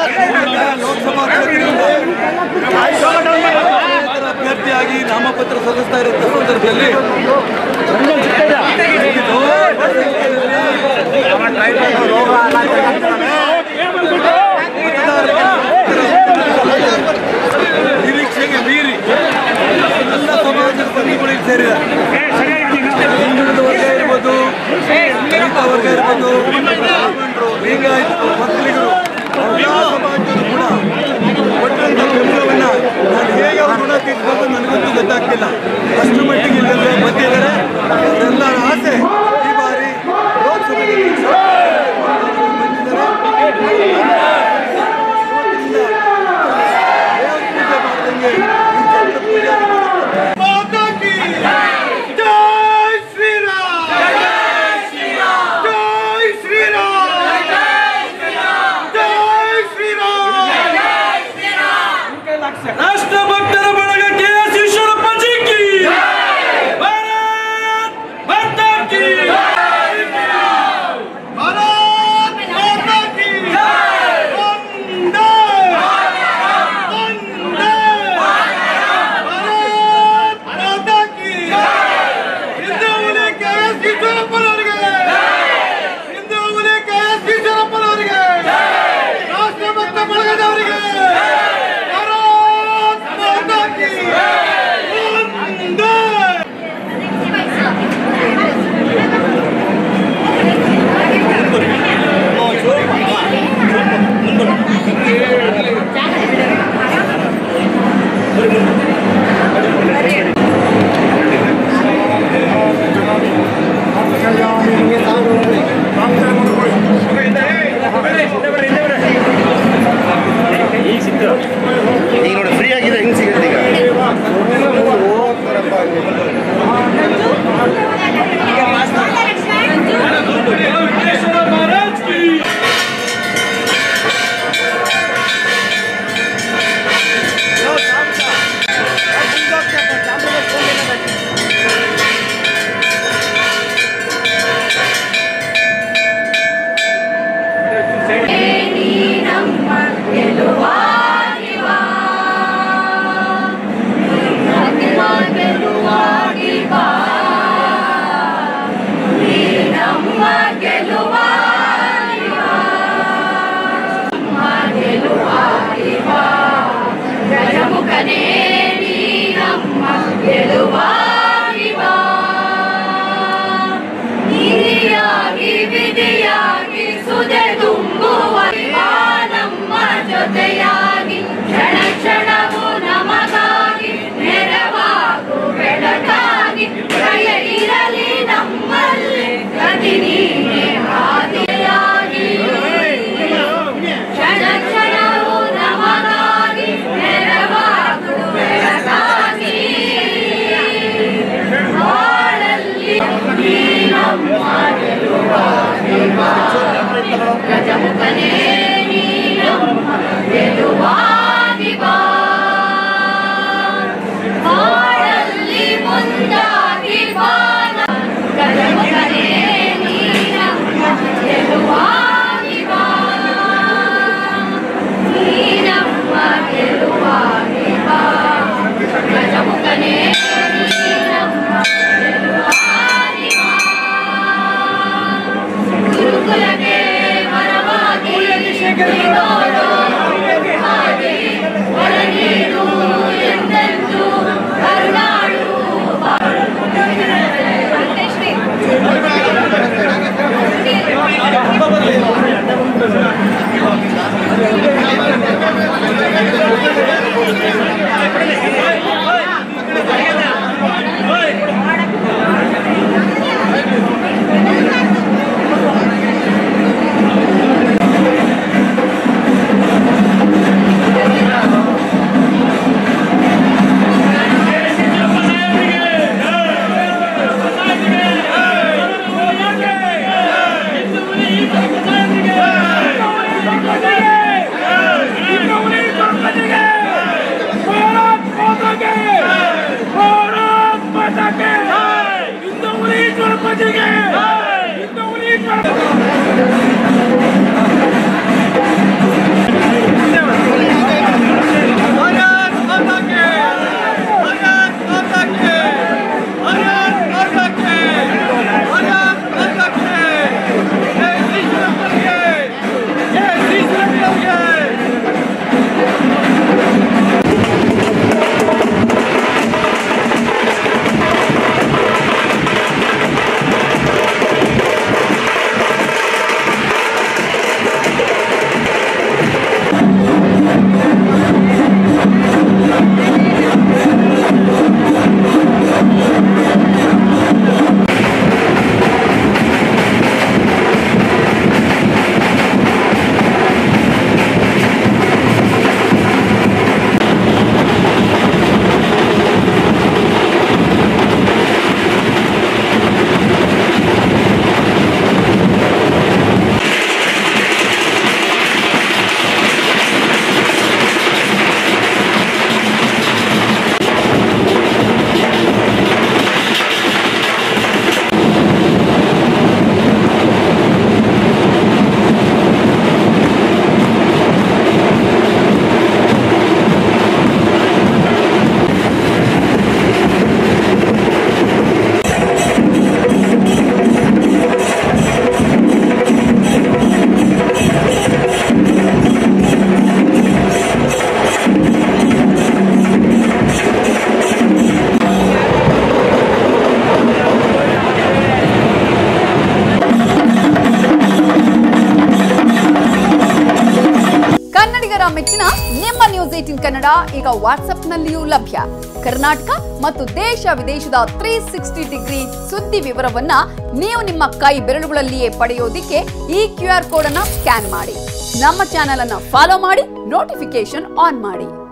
ಲೋಕಸಭಾ ಕ್ಷೇತ್ರದಿಂದ ಅಭ್ಯರ್ಥಿಯಾಗಿ ನಾಮಪತ್ರ ಸಲ್ಲಿಸ್ತಾ ಇರೋ ಸಂದರ್ಭದಲ್ಲಿ ನಿರೀಕ್ಷೆಗೆ ಮೀರಿ ಎಲ್ಲ ಸಮಾಜದ ಸಂಘಗಳಿಗೆ ಸೇರಿದ ಹಿಂದುಳಿದ ವರ್ಗ ಇರ್ಬೋದು ದಲಿತ ವರ್ಗ ಇರ್ಬೋದು ಬ್ರಾಹ್ಮಣರು ಲಿಂಗಾಯತರು ಮಕ್ಕಳಿಗರು ಎಲ್ಲ ಸಮಾಜದವರು ಕೂಡ ಕೊಟ್ಟಂತ ಬೆಂಬಲವನ್ನ ನಾನು ಹೇಗೆ ಅವ್ರ ಗುಣ ತೀರ್ಸ್ಬೇಕು ನನಗಂತೂ ಗೊತ್ತಾಗ್ತಿಲ್ಲ ಅಷ್ಟು ಮಟ್ಟಿಗೆ ಇಲ್ಲೆಲ್ಲ ಬಂದಿದ್ದಾರೆ ಅವರೆಲ್ಲರ ಆಸೆ ಈ ಬಾರಿ ಲೋಕಸಭೆಯಲ್ಲಿ ಬಂದಿದ್ದಾರೆ ದೇವ್ರ ಪೂಜೆ ಮಾಡ್ದಂಗೆ ಈ ಚಂದ್ರ ಪೂಜೆ ಮಾತಾ ಕಿ ಜೈ ಶ್ರೀರಾಮ್ ಜೈ ಶ್ರೀರಾಮ್ ಜೈ ಶ್ರೀರಾಮ್ ರಾಷ್ಟ್ರಭಕ್ತರ ಬಳಗ ಕೆ ಎಸ್ ಈಶ್ವರಪ್ಪ ಜಿ ಕಿ ಭಾರತ್ ಮಾತಾ ಕಿ ಭಾರತ್ ಮಾತಾ ಕಿ ವಂದೇ ವಂದೇ ಭಾರತ್ ಮಾತಾ ಕಿ ಹಿಂದೂ ಹುಲಿ ಕೆ ಎಸ್ ಈಶ್ವರಪ್ಪನವರಿಗೆ ಹಿಂದೂ ಹುಲಿ ಕೆ ಎಸ್ ಈಶ್ವರಪ್ಪನವರಿಗೆ ರಾಷ್ಟ್ರಭಕ್ತ ಬಳಗದವರಿಗೆ ಭಾರತ್ ಮಾತಾ ಕಿ ವಂದೇ ಈಗ ನೋಡಿ ಫ್ರೀ ಆಗಿದೆ ಹೆಂಗ್ ಸಿಗುತ್ತೆ ಈಗ महाराज की ನಮ್ಮ ಗೆಲುವಾಗಿವ ನಮ್ಮ ಗೆಲುವಾಗಿವ ನೀ ನಮ್ಮ ಗೆಲುವಾಗಿವ ನಮ್ಮ ಗೆಲುವಾಗಿವ ಗಜಮುಖನೇ ನೀ ನಮ್ಮ ಗೆಲುವಾಗಿವ ಹಿರಿಯಾಗಿ ವಿಧಿಯಾಗಿ ಸುದೆ ತುಂಬುವ ನಮ್ಮ ಜೊತೆಯಾಗಿ ಕ್ಷಣ ಕ್ಷಣವು ನಮಗಾಗಿ ನೆರವಾಗು ಬೆಳಕಾಗಿ ಭಯ ಇರಲಿ ನಮ್ಮಲ್ಲಿ ಗತಿ ನೀನೆ ಹಾದಿಯಾಗಿ ಕ್ಷಣ ಕ್ಷಣವು ನಮಗಾಗಿ ನೆರವಾಗು ಬೆಳಕಾಗಿ ಬಾಳಲ್ಲಿ ನೀ ನಮ್ಮ ಗೆಲುವಾಗಿವ ಗಜಮುಖನೇ ನೀ ನಮ್ಮ ಗೆಲುವಾಗಿವ ಬಾಳಲ್ಲಿ ಮುಂದಾಗಿ ಬಾಲ ಗಜಮುಖನೇ ನೀ ನಮ್ಮ ಗೆಲುವಾಗಿವ ನೀ ನಮ್ಮ ಗೆಲುವಾಗಿವ ಗಜಮುಖನೇ ನೀ ನಮ್ಮ ಗೆಲುವಾಗಿವ ಗುರುಕುಲಕ್ಕೆ ವರವಾಗಿ ನೀಡೋದು ಹಾಗೆ ವರ ನೀಡು ಎಂದೆಂದು ಕರುಣಾಳು ಗಣಪತಿಗೆ ಮೆಚ್ಚಿನ ನಿಮ್ಮ ನ್ಯೂಸ್ ಏಟಿನ್ ಕನ್ನಡ ಈಗ ವಾಟ್ಸ್ಆಪ್ನಲ್ಲಿಯೂ ಲಭ್ಯ ಕರ್ನಾಟಕ ಮತ್ತು ದೇಶ ವಿದೇಶದ ತ್ರೀ ಸಿಕ್ಸ್ಟಿ ಡಿಗ್ರಿ ಸುದ್ದಿ ವಿವರವನ್ನ ನೀವು ನಿಮ್ಮ ಕೈ ಬೆರಳುಗಳಲ್ಲಿಯೇ ಪಡೆಯೋದಿಕ್ಕೆ ಈ ಕ್ಯೂ ಆರ್ ಕೋಡ್ ಅನ್ನ ಸ್ಕ್ಯಾನ್ ಮಾಡಿ ನಮ್ಮ ಚಾನೆಲ್ ಅನ್ನ ಫಾಲೋ ಮಾಡಿ ನೋಟಿಫಿಕೇಶನ್ ಆನ್ ಮಾಡಿ